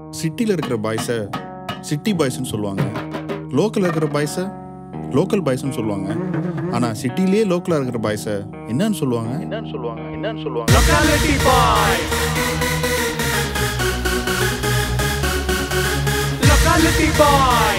சிட்டியில் இருக்கிற பாய்ஸை சிட்டி பாய்ஸ்னு சொல்லுவாங்க லோக்கலில் இருக்கிற பாய்ஸை லோக்கல் பாய்ஸ்னு சொல்லுவாங்க ஆனால் சிட்டிலேயே லோக்கலாக இருக்கிற பாய்ஸை என்னன்னு சொல்லுவாங்க என்னன்னு சொல்லுவாங்க என்னன்னு சொல்லுவாங்க Locality boy. Locality boy.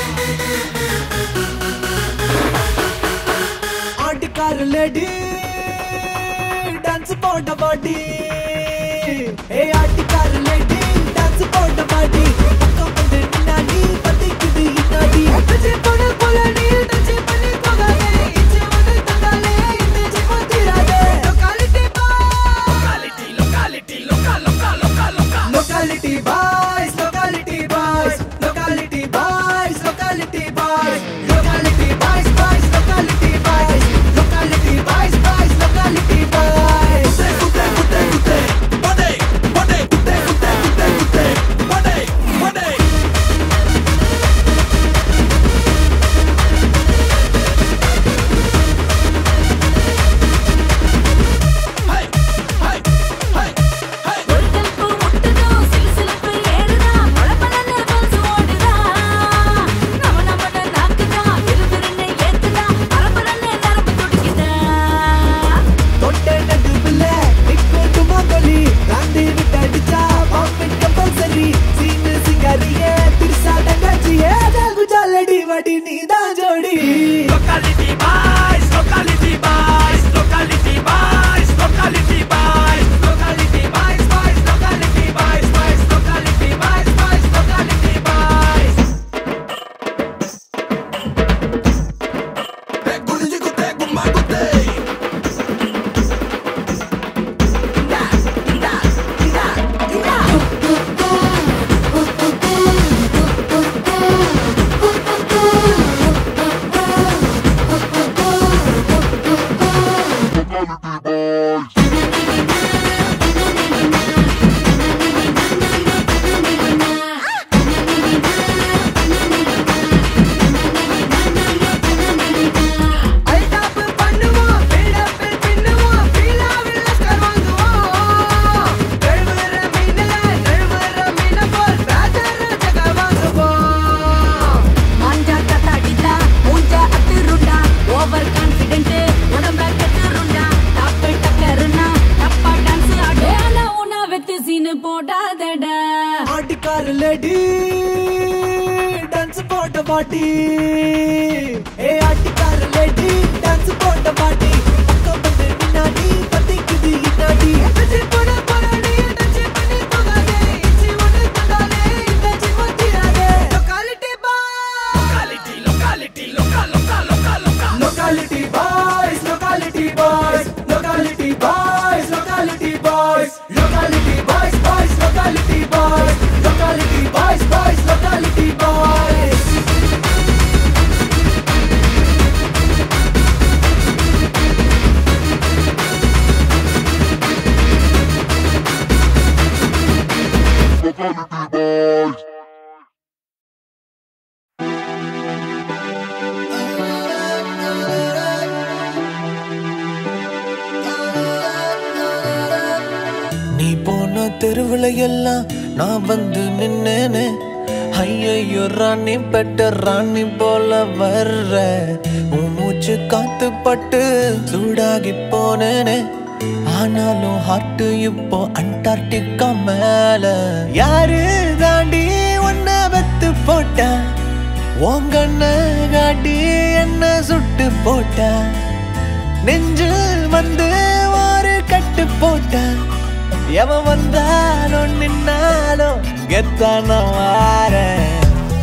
ஆட்டுக்கார லேடி டான்ஸ் போட்ட பாட்டி ஏ ஆட்டுக்கார லேடி டான்ஸ் போட்ட பாட்டி பக்கம் வந்து நின்னாடி பத்திக்குது இன்னாடி அட்டஜே போன போல நீ டச்சே பண்ணி போகாதே இச்சே வந்து தந்தாலே இந்த ஜிமோ தீராதே locality Locality, locality, local, local, local, local. Locality boys locality boys locality boys locality boys locality boys boys locality boys locality boys boys locality boys Kutte, kutte, kutte. Bode, bode, kutte, kutte, kutte, kutte. Bode, bode. Hey, hey, hey, hey. ஒருத்தலுக்கு முட்டுதோ சிலுசிலுப்பு ஏறுதா பளபளன்னு pulse ஓடுதா நம நமன நாக்குதா விறுவிறுன்னு ஏத்துதா பரபரன்னு நரம்பு துடிக்குதா தொட்ட நடுவுல நிக்கட்டுமா கொலி ராண்டி விட்டு அடிச்சா பாம்பின் கம்பல்சரி சீனு சிங்காரியே திருசா தங்கச்சியே குஜாலடி வடி நீதான் ஜோடி Locality boys, locality boys, locality boys, locality boys, locality boys, boys, locality boys, boys, locality boys, boys, locality boys. Hey, gulli gutte, gumma gutte. Inda, inda, inda, inda. ஐடாப் பண்ணுவோம் பில்டப் பின்னுவோம் ஃபீலாவில் லஸ்கர் வாங்குவோம் நழுவுற மீனல நழுவுற மீன போல் ராஜர் ஜக வாங்குவோம் மாஞ்சா கத்தாடிதா மூஞ்சா அத்துருண்டா ஓவர் கான்ஃபிடென்ட் உடம்ப கெத்துருண்டா top டக்கருனா டப்பா dance ஆடு ஆனா உன வெத்து சீனு போடாதடா ஆட்டிக்கார லேடி டான்ஸ் போட்ட பாட்டி ஏ ஆட்டிக்கார லேடி டான்ஸ் போட்ட பாட்டி பக்கம் வந்து நின்னாடி பத்திக்குது இன்னாடி டச்சே போட போறாடி டச்சே பண்ணி போகாதே இச்சி ஒன்று தந்தாலே இந்த ஜிமோ தீராதே locality Locality, locality, local, local, local, local. Locality boys, locality boys, locality boys, locality boys, locality boys, boys, locality boys, locality boys, boys, locality boys. நீ போன தெருவுல எல்லாம் நான் வந்து நின்னேனே ஐயையோ ராணி பெட்ட ராணி போல வர்ற உன் மூச்சு காத்து பட்டு சூடாகி போனேனே ஆனாலும் ஹார்ட் இப்போ அண்டார்டிகா மேல யாரு தாண்டி உன்னை வெத்து போட்ட உங்கண்ண காட்டி என்ன சுட்டு போட்ட நெஞ்சில் வந்து ஒரு கட்டு போட்ட எவன் வந்தாலும் நின்னாலும் கெத்தான வாரேன்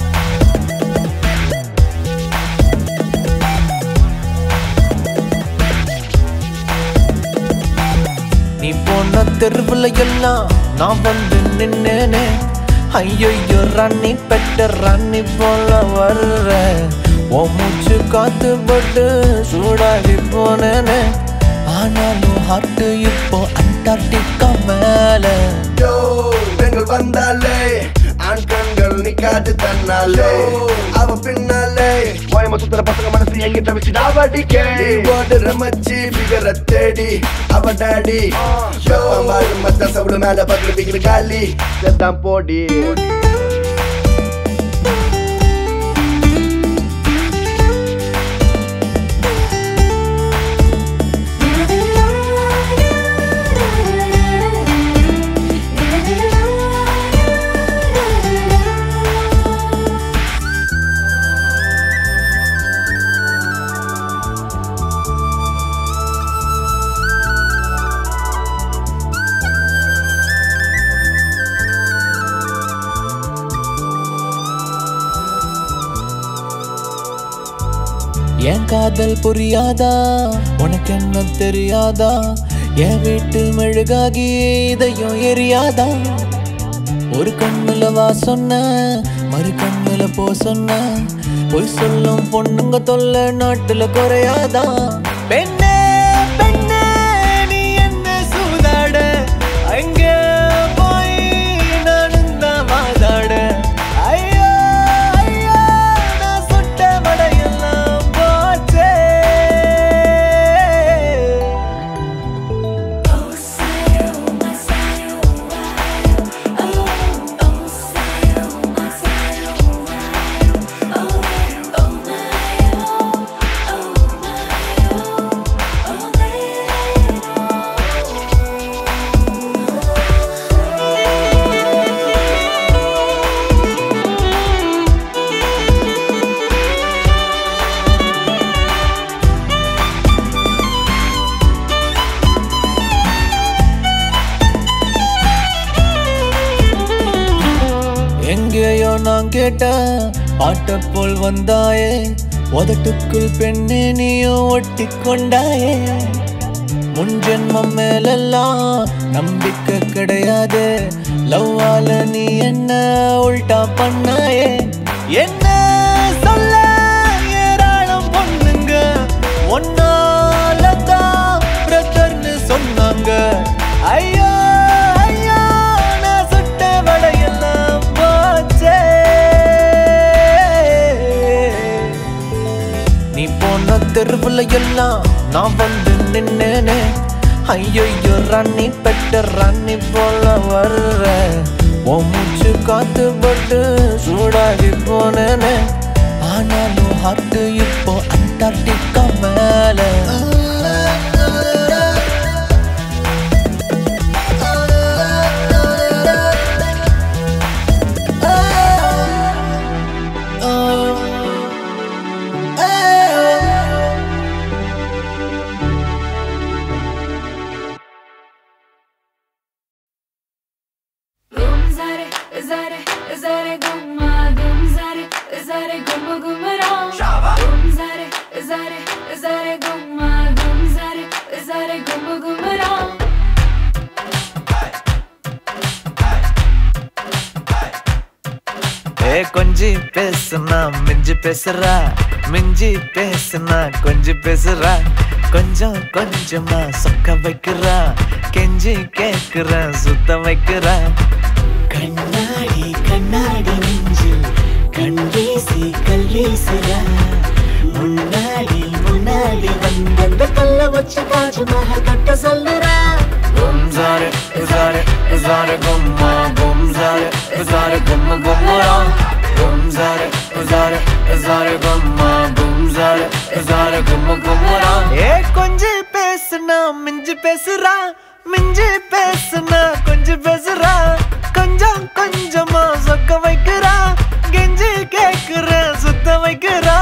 நீ போன தெருவுல எல்லாம் நான் வந்து நின்னேனே ஐயோ ராணி பெட்ட ராணி போல வர்ற உன் மூச்சு காத்து பட்டு சூடாகி போனேனே ஆனாலும் ஹார்ட் இப்போ அண்டார்டிகா மேல யோ பெண்கள் வந்தாலே ஆண் கண்கள் நிக்காது தன்னாலே அவ பின்னாலே நம்ம சுத்துற பசங்க மனசு எங்கிட்ட வச்சு டாவடிக்க நீ ஓடுற மச்சி ஃபிகரை தேடி அவ டாடி மாறு மத்த சவுடு மேல பக்கத்துல பிகிற காலி செத்தான் போடி என் காதல் புரியாதா உனக்கு என்ன தெரியாதா என் வீட்டு மெழுகாகி இதையும் எரியாதா ஒரு கண்ணுல வா சொன்ன மறு கண்ணுல போ சொன்ன பொய் சொல்லும் பொண்ணுங்க தொல்லை நாட்டுல குறையாதா பெண்ணே பெண்ணே நீ என்ன சூதாட அங்க போய் நானும் தான் வாதாட ஐயோ ஐயோ நான் சுட்ட வடையெல்லாம் போச்சே எங்கேயோ நான் கேட்ட பாட்ட போல் வந்தாயே உதட்டுக்குள் பெண்ணே நீயும் ஒட்டி கொண்டாயே முன் ஜென்மம் மேலெல்லாம் நம்பிக்கை கிடையாது லவ்வால நீ என்ன உல்டா பண்ணாயே என்ன சொல்ல ஏராளம் பொண்ணுங்க ஒன்னாலதான் பிரதர்னு சொன்னாங்க ஐயோ ஐயோ நான் சுட்ட வடையெல்லாம் போச்சே நீ போன தெருவுல எல்லாம் நான் வந்து நின்னேனே ஐயோ ராணி பெட்ட ராணி போல வர்ற உன் மூச்சு காத்து பட்டு சூடாகி போனேனே ஆனாலும் ஹார்ட் இப்போ அண்டார்டிகா மேல Gum zare, zare, zare gumma, gum zare, zare gumma gumra. Gum zare, zare, zare gumma, gum zare, zare gumma gumra. ஏ கொஞ்சி பேசுனா மிஞ்சி பேசுறா மிஞ்சி பேசுனா கொஞ்சி பேசுறா கொஞ்சம் கொஞ்சமா சொக்க வைக்கிறா கெஞ்சி கேக்குறா சுத்த வைக்கிறா கண்ணாடி கண்ணாடி நெஞ்சில் கண் வீசி கல் வீசுறா முன்னாடி முன்னாடி வந்த கல்ல வச்சு தாஜ்மஹல் கட்ட சொல்லுறா Gum zare, zare, zare gumma, gum zare, zare gumma gummara. Gum zare, zare, zare gumma, gum zare, zare gumma gummara. ஏ கொஞ்சி பேசுனா மிஞ்சி பேசுறா மிஞ்சி பேசுனா கொஞ்சம் பேசுறா கொஞ்சம் கொஞ்சமா சொக்க வைக்கிறா கெஞ்சி கேக்குற சுத்த வைக்கிறா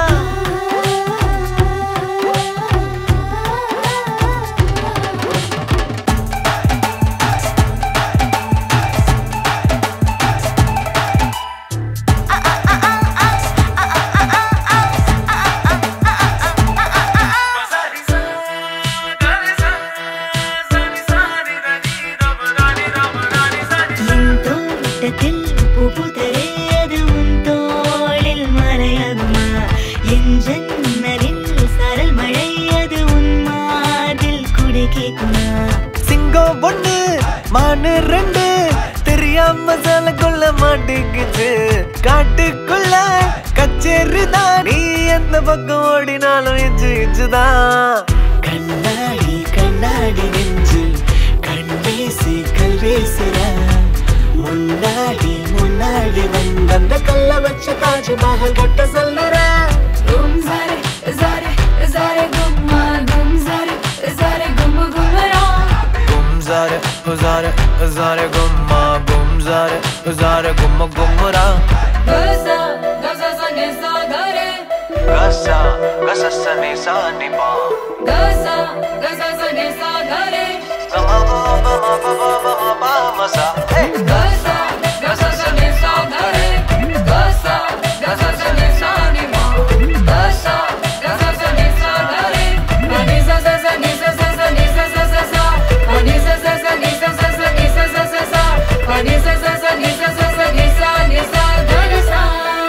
என் தோட்டத்தில் பூ பூத்ததே, அது உன் தோளில் மறையாகுமா? என் ஜன்னலில் சாரல் மழை, அது உன் மார்பில் குடை கேட்குமா? சிங்கம் ஒண்ணு மானு ரெண்டு தெரியாம கொள்ள மாட்டேங்குது காட்டுக்குள்ள கச்சேரி தான் நீ என் பக்கம் ஓடினாலும் இஞ்சு இஞ்சுதான் கண்ணாடி கண்ணாடி நெஞ்சு கண் வீசி கல் வீசுற முன்னாடி முன்னாடி வந்து அந்த கல்ல வச்சு தாஜ்மஹல் கட்ட சொல்லுற Gum zare, zare, zare gumma, gum zare, zare gum gum ra. गुमजारे गुजारे गुजारे गुम्मा गुमजारे गुजारे गुम गुमरा Gasa, gasa sa ne sa ga re. गसा गसा सनी सा निपा Gasa, gasa sa ne sa ga re. गमा गमा गमा गमा गमा मसा Gasa, gasa sa ne sa ga re. Gasa, gasa sa ne sa ni ma. Gasa, gasa sa ne sa ga re. Ma ni sa sa sa ni sa sa sa ni sa sa sa sa. Ma ni sa sa sa ni sa sa sa ni sa sa sa sa. Ma ni sa sa sa ni sa sa sa ni sa ni sa ga ni sa.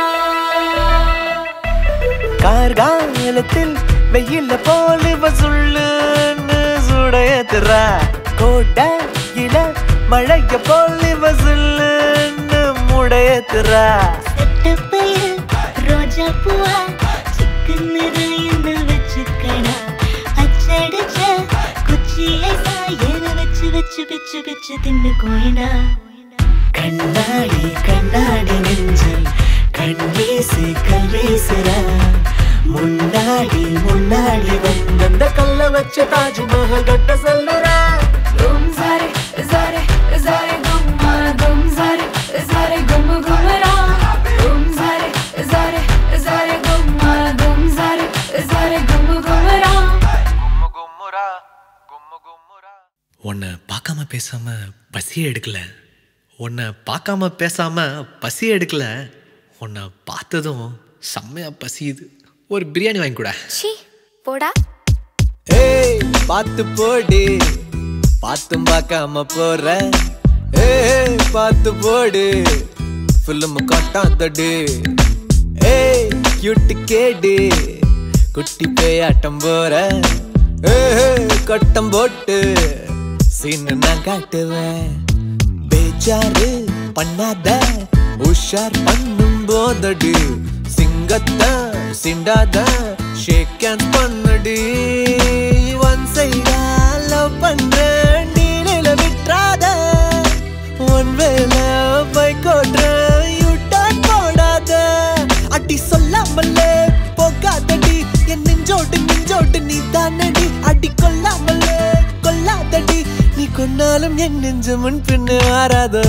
கார்காலத்தில் வெயில்ல போல வசுள்ளுன்னு சுடையத்துற கோட்டையில மழைய போல வசுள்ளுன்னு முடையத்துற செட்டப்பையில் ரோஜா பூவா chicken நிறைய வச்சுக்கடா அச்சடிச்ச குச்சியை சாயன வச்சு வச்சு பிச்சு பிச்சு தின்னு கோயிடா கண்ணாடி கண்ணாடி நெஞ்சு கண் வீசி கல் வீசுற முன்னாடி முன்னாடி வந்து அந்த கல்ல வச்சு தாஜ்மஹல் கட்ட சொல்லுற Gum zare, zare, zare gumma, gum zare, zare gum gum ra. Gum zare, zare, zare gumma, gum zare, zare gum gum ra. உன்னை பார்க்காம பேசாம பசியே எடுக்கல உன்னை பார்க்காம பேசாம பசியே எடுக்கல உன்னை பார்த்ததும் செம்மையா பசியுது ஒரு பிரியாணி வாங்கி கூட ஷீ போடா ஏய் பார்த்து போடு பார்த்தும் பார்க்காம போற ஏய் பார்த்து போடு ஃபில்லும் காட்டாதடு ஏய் கியூட்டு கேடு குட்டி பேயாட்டம் போற ஏய் கட்டம் போட்டு சீனு நான் காட்டுவேன் பேச்சாரு பண்ணாத உஷார் பண்ணும் போதடி சிங்கத்தை சிண்டாத ஷேக் ஹேண்ட் பண்ணடி ஒன் சைடா லவ் பண்றேன் நீல விட்டுறாத ஒன் வேல பைக் ஓட்டுறேன் யூ டர்ன் போடாத அடி சொல்லாமலே போகாதடி என் நெஞ்சோட்டு நெஞ்சோட்டு நீ தானடி அடி கொல்லாமலே கொல்லாதடி நீ கொண்டாலும் என் நெஞ்சு முன் பின்னு மாறாதோ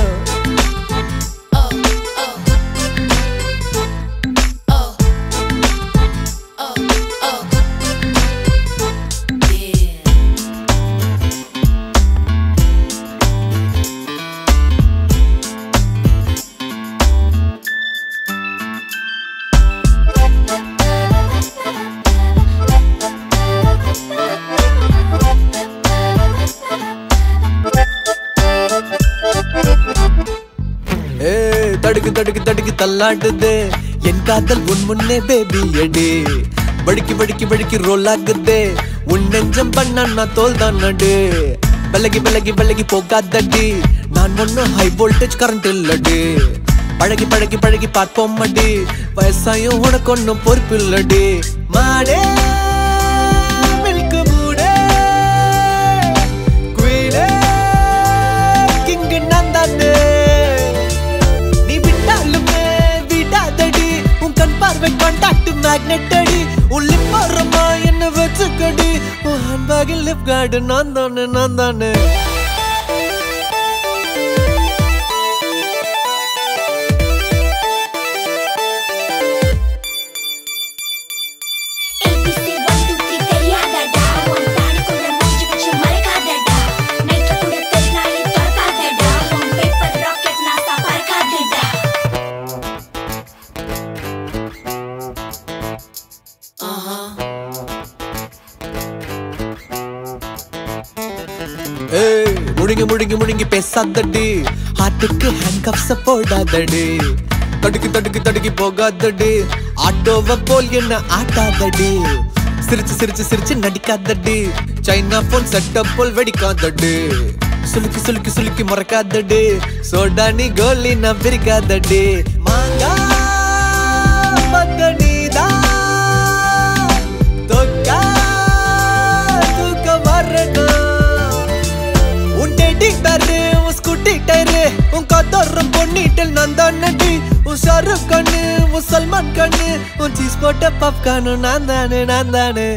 ஏய், தடுக்கு தடுக்கு தடுக்கு தள்ளாடுது என் காதல் உன் முன்னே பேபி அடி வழுக்கி வழுக்கி வழுக்கி ரோல் ஆகுது உன் நெஞ்சம் பண்ணா நான் தோல் தான் நடு விலகி விலகி விலகி போகாதடி நான் ஒன்னும் ஹை வோல்டேஜ் கரண்ட் இல்லடி பழகி பழகி பழகி பார்ப்போம் அடி வயசாயும் உனக்கு ஒன்னும் பொறுப்பு இல்லடி மாடே மில்க் மூடே குயிலே கிங்கு நான் தானே நீ விட்டாலுமே விடாதடி உன் கண் பார்வை காண்டாக்ட் மேக்னெட் அடி உன் லிப் ஓரமா என்ன வச்சுக்கடி உன் ஹேண்ட்பேக்கில் லிப் கார்டு நான் தானே நான் தானே ABC 1 2 3 தெரியாதடா உன் தாடிக்குள்ள மூஞ்சி வச்சு மறைக்காதடா நைட்டு கூட தெரினாலே திறக்காதடா உன் பேப்பர் ராக்கெட் நாசா பறக்காதடா ஏய் முழுங்கி முழுங்கி முழுங்கி பேசாதடி ஹார்ட்டுக்கு ஹேண்ட் கப்ஸ போடாதடி தடுக்கி தடுக்கி தடுக்கி போகாதடி ஆட்டோவ போல் என்ன ஆட்டாதடி சிரிச்சு சிரிச்சு சிரிச்சு நடிக்காதடி சைனா போன் செட்டப் போல் வெடிக்காதடி சுலுக்கி சுலுக்கி சுலுக்கி மறக்காதடி சோடா நீ கோலி நான் பிரிக்காதடி மாங்கா பத்த நீதான் டெடி பேரு உன் ஸ்கூட்டி டயரு உன் கதோரம் பொன்னிட்டல் நான் தானடி உன் ஷாருக் கண்ணு உன் சல்மான் கண்ணு உன் சீஸ் போட்ட பாப்கார்னு நான் தானே நான் தானே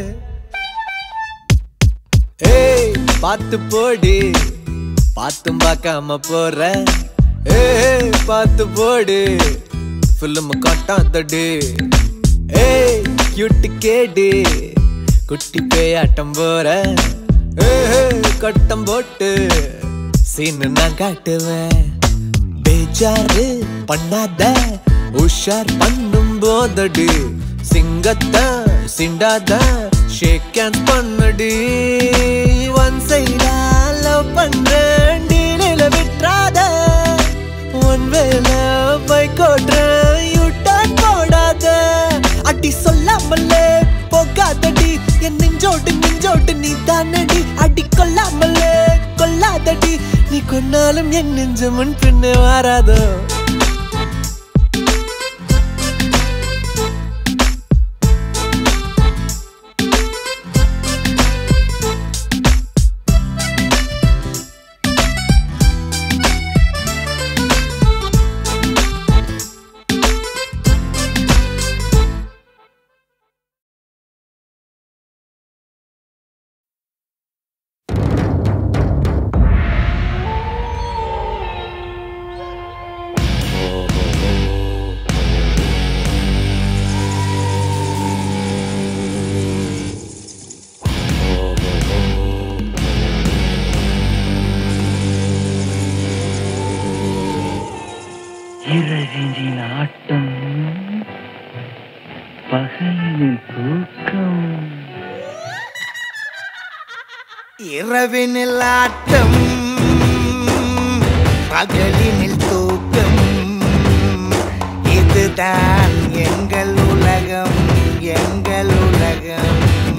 ஏய் பார்த்து போடி பார்த்தும் பார்க்காம போற ஏய் பார்த்து போடு ஃபில்லும் காட்டாதடி ஏய் கியூட்டு கேடு குட்டி பேயாட்டம் போற ஏய் கட்டம் போட்டு சீனு நான் காட்டுவேன் பேஜாரு பண்ணாத உஷார் பண்ணும் போதடி சிங்கத்தை சிண்டாத ஷேக் ஹேண்ட் பண்ணடி ஒன் சைடா லவ் பண்றேன் டீலில விட்றாத ஒன் வேல பைக் ஓட்டுறேன் யூ டர்ன் போடாத அடி சொல்லாமலே போகாதடி என் நெஞ்சோடு நெஞ்சோடு நீ தானடி அடி கொல்லாமலே கொல்லாதடி நீ கொன்னாலும் என் நெஞ்சு முன் பின்னே வாராதோ இரவினின் ஆட்டம் பகலின் தூக்கம் இரவினில் ஆட்டம் பகலினில் தூக்கம் இதுதான் எங்கள் உலகம் எங்கள் உலகம்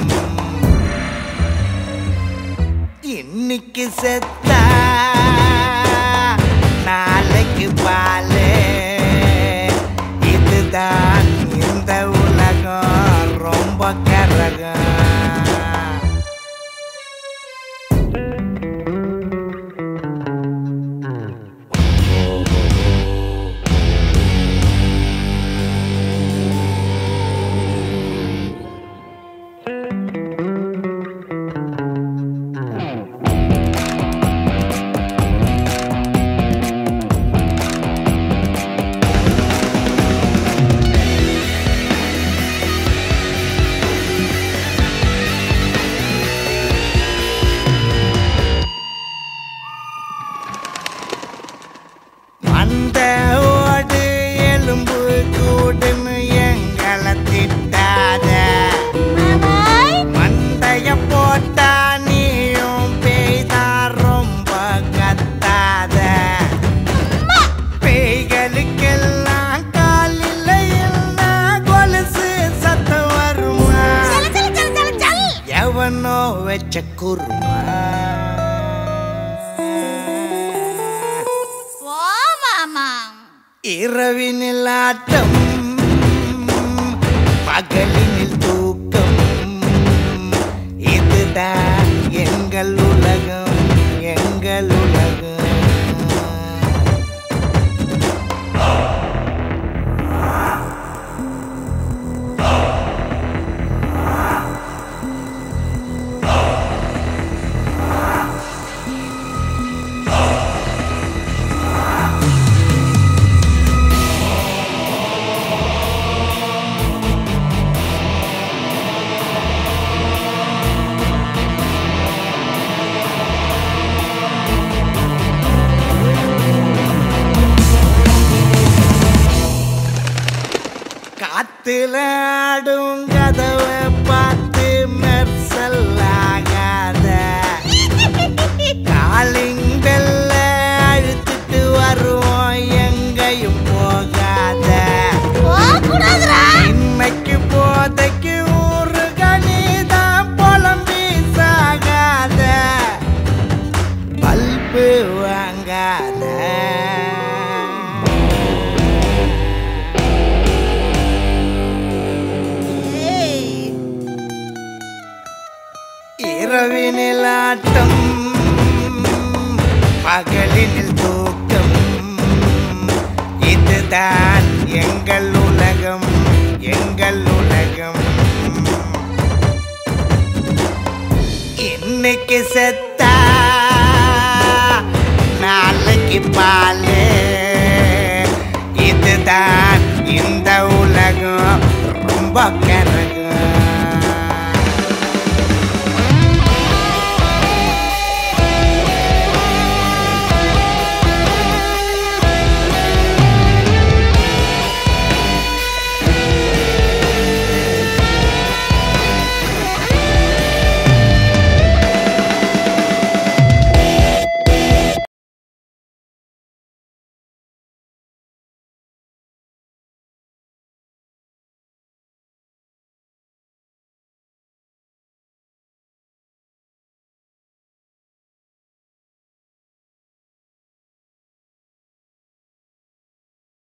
இன்னைக்கு செத்தா நாளைக்கு பாலு இதுதான் இந்த உலகம் ரொம்ப கரகம் அந்த ஓடு எலும்பு கூடுன்னு எங்களை திட்டாத மண்டைய போட்டா நீயும் பெய்தான் ரொம்ப கத்தாத பேய்களுக்கெல்லாம் காலில் இல்லா கொலுசு சத்தம் வருமா எவனோ வச்ச குருமா இரவினில் ஆட்டம் பகலினில் தூக்கம் இதுதான் எங்கள் உலகம் எங்கள் உலகம் காத்துல ஆடும் கதவை பார்த்து மெர்சல் ஆகாத காலிங் பெல்ல அழுத்திட்டு வருவோம் எங்கேயும் போகாத இன்னைக்கு போதைக்கு ஊரு கணிதான் புலம்பி சாகாத பல்பு வாங்காத இரவினில் ஆட்டம் பகலினில் தூக்கம் இதுதான் எங்கள் உலகம் எங்கள் உலகம் இன்னைக்கு செத்தா நாளைக்கு பாலு இதுதான் இந்த உலகம் ரொம்ப கரகம்